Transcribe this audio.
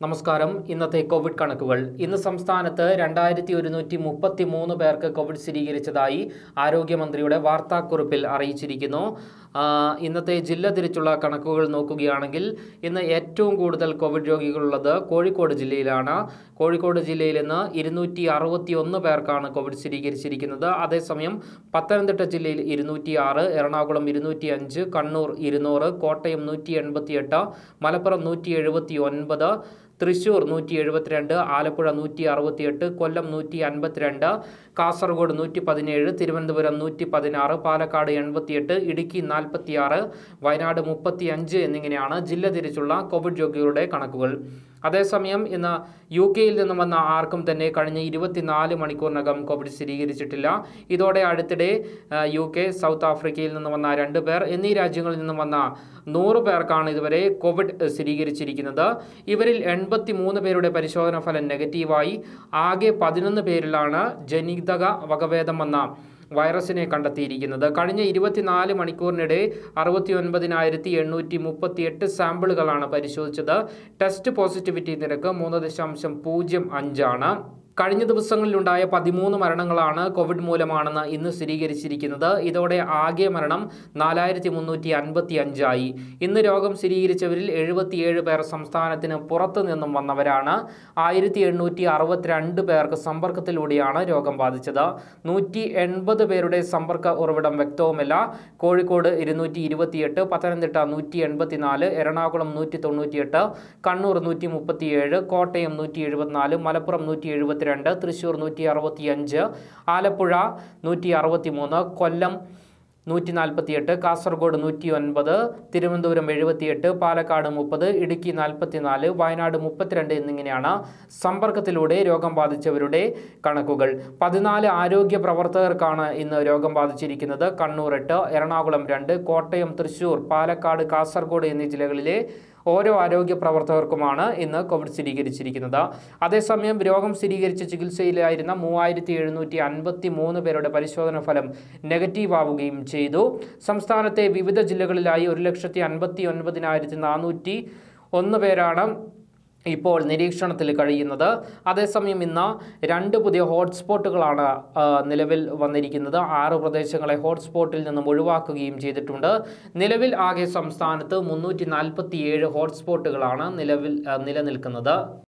നമസ്കാരം ഇന്നത്തെ കോവിഡ് കണക്കുകൾ ഇന്ന് സംസ്ഥാനത്ത് രണ്ടായിരത്തി ഒരുന്നൂറ്റി മുപ്പത്തി മൂന്ന് പേർക്ക് കോവിഡ് സ്ഥിരീകരിച്ചതായി ആരോഗ്യമന്ത്രിയുടെ വാർത്താക്കുറിപ്പിൽ അറിയിച്ചിരിക്കുന്നു ആ, ഇന്നത്തെ ജില്ല തിരിച്ചുള്ള കണക്കുകൾ നോക്കുകയാണെങ്കിൽ ഇന്ന് ഏറ്റവും കൂടുതൽ കോവിഡ് രോഗികളുള്ളത് കോഴിക്കോട് ജില്ലയിലാണ് കോഴിക്കോട് ജില്ലയിൽ ഇന്ന് ഇരുന്നൂറ്റി അറുപത്തി ഒന്ന് പേർക്കാണ് കോവിഡ് സ്ഥിരീകരിച്ചിരിക്കുന്നത് അതേസമയം പത്തനംതിട്ട ജില്ലയിൽ ഇരുന്നൂറ്റി ആറ് എറണാകുളം ഇരുന്നൂറ്റി അഞ്ച് കണ്ണൂർ ഇരുന്നൂറ് കോട്ടയം നൂറ്റി എൺപത്തിയെട്ട് മലപ്പുറം നൂറ്റി എഴുപത്തി ഒൻപത് തൃശൂർ നൂറ്റി എഴുപത്തിരണ്ട് ആലപ്പുഴ നൂറ്റി അറുപത്തിയെട്ട് കൊല്ലം നൂറ്റി അൻപത്തിരണ്ട് കാസർഗോഡ് നൂറ്റി പതിനേഴ് തിരുവനന്തപുരം നൂറ്റി പതിനാറ് പാലക്കാട് എൺപത്തിയെട്ട് ഇടുക്കി നാൽപ്പത്തിയാറ് വയനാട് മുപ്പത്തി അഞ്ച് എന്നിങ്ങനെയാണ് ജില്ല തിരിച്ചുള്ള കോവിഡ് രോഗികളുടെ കണക്കുകൾ അതേസമയം ഇന്ന് യു കെയിൽ നിന്നും വന്ന ആർക്കും തന്നെ കഴിഞ്ഞ ഇരുപത്തിനാല് മണിക്കൂറിനകം കോവിഡ് സ്ഥിരീകരിച്ചിട്ടില്ല ഇതോടെ അടുത്തിടെ ആ, യു കെ സൗത്ത് ആഫ്രിക്കയിൽ നിന്ന് വന്ന രണ്ട് പേർ എന്നീ രാജ്യങ്ങളിൽ നിന്നും വന്ന നൂറ് പേർക്കാണ് ഇതുവരെ കോവിഡ് സ്ഥിരീകരിച്ചിരിക്കുന്നത് ഇവരിൽ എൺപത്തി മൂന്ന് പേരുടെ പരിശോധനാ ഫലം നെഗറ്റീവായി ആകെ പതിനൊന്ന് പേരിലാണ് ജനിതക വകഭേദം വന്ന വൈറസിനെ കണ്ടെത്തിയിരിക്കുന്നത് കഴിഞ്ഞ ഇരുപത്തിനാല് മണിക്കൂറിനിടെ അറുപത്തി ഒൻപതിനായിരത്തി എണ്ണൂറ്റി മുപ്പത്തി എട്ട് സാമ്പിളുകളാണ് പരിശോധിച്ചത് ടെസ്റ്റ് പോസിറ്റിവിറ്റി നിരക്ക് മൂന്ന് ദശാംശം പൂജ്യം അഞ്ചാണ് കഴിഞ്ഞ ദിവസങ്ങളിലുണ്ടായ പതിമൂന്ന് മരണങ്ങളാണ് കോവിഡ് മൂലമാണെന്ന് ഇന്ന് സ്ഥിരീകരിച്ചിരിക്കുന്നത് ഇതോടെ ആകെ മരണം നാലായിരത്തി മുന്നൂറ്റി അൻപത്തി അഞ്ചായി ഇന്ന് രോഗം സ്ഥിരീകരിച്ചവരിൽ എഴുപത്തിയേഴ് പേർ സംസ്ഥാനത്തിന് പുറത്തു നിന്നും വന്നവരാണ് ആയിരത്തി എണ്ണൂറ്റി അറുപത്തിരണ്ട് പേർക്ക് സമ്പർക്കത്തിലൂടെയാണ് രോഗം ബാധിച്ചത് നൂറ്റി എൺപത് പേരുടെ സമ്പർക്ക ഉറവിടം വ്യക്തവുമല്ല കോഴിക്കോട് ഇരുന്നൂറ്റി ഇരുപത്തിയെട്ട് പത്തനംതിട്ട നൂറ്റി എൺപത്തിനാല് എറണാകുളം നൂറ്റി തൊണ്ണൂറ്റിയെട്ട് കണ്ണൂർ നൂറ്റി മുപ്പത്തിയേഴ് കോട്ടയം നൂറ്റി എഴുപത്തിനാല് മലപ്പുറം നൂറ്റി എഴുപത്തിരണ്ട് തൃശ്ശൂർ നൂറ്റി അറുപത്തിയഞ്ച് ആലപ്പുഴ നൂറ്റി അറുപത്തിമൂന്ന് കൊല്ലം നൂറ്റി നാൽപ്പത്തിയെട്ട് കാസർഗോഡ് നൂറ്റി ഒൻപത് തിരുവനന്തപുരം എഴുപത്തിയെട്ട് പാലക്കാട് മുപ്പത് ഇടുക്കി നാൽപ്പത്തിനാല് വയനാട് മുപ്പത്തിരണ്ട് എന്നിങ്ങനെയാണ് സമ്പർക്കത്തിലൂടെ രോഗം ബാധിച്ചവരുടെ കണക്കുകൾ പതിനാല് ആരോഗ്യ പ്രവർത്തകർക്കാണ് ഇന്ന് രോഗം ബാധിച്ചിരിക്കുന്നത് കണ്ണൂർ എട്ട് എറണാകുളം രണ്ട് കോട്ടയം തൃശൂർ പാലക്കാട് കാസർഗോഡ് എന്നീ ജില്ലകളിലെ ഓരോ ആരോഗ്യ പ്രവർത്തകർക്കുമാണ് ഇന്ന് കോവിഡ് സ്ഥിരീകരിച്ചിരിക്കുന്നത് അതേസമയം രോഗം സ്ഥിരീകരിച്ച് ചികിത്സയിലായിരുന്ന മൂവായിരത്തി എഴുന്നൂറ്റി അൻപത്തി മൂന്ന് പേരുടെ പരിശോധന ഫലം നെഗറ്റീവ് ആവുകയും ചെയ്തു സംസ്ഥാനത്തെ വിവിധ ജില്ലകളിലായി ഒരു ലക്ഷത്തി അൻപത്തി ഒൻപതിനായിരത്തി നാനൂറ്റി ഒന്ന് പേരാണ് ഇപ്പോൾ നിരീക്ഷണത്തിൽ കഴിയുന്നത് അതേസമയം ഇന്ന് രണ്ട് പുതിയ ഹോട്ട്സ്പോട്ടുകളാണ് ആ, നിലവിൽ വന്നിരിക്കുന്നത് ആറ് പ്രദേശങ്ങളെ ഹോട്ട്സ്പോട്ടിൽ നിന്നും ഒഴിവാക്കുകയും ചെയ്തിട്ടുണ്ട് നിലവിൽ ആകെ സംസ്ഥാനത്ത് മുന്നൂറ്റി നാൽപ്പത്തി ഏഴ് ഹോട്ട്സ്പോട്ടുകളാണ് നിലവിൽ ആ, നിലനിൽക്കുന്നത്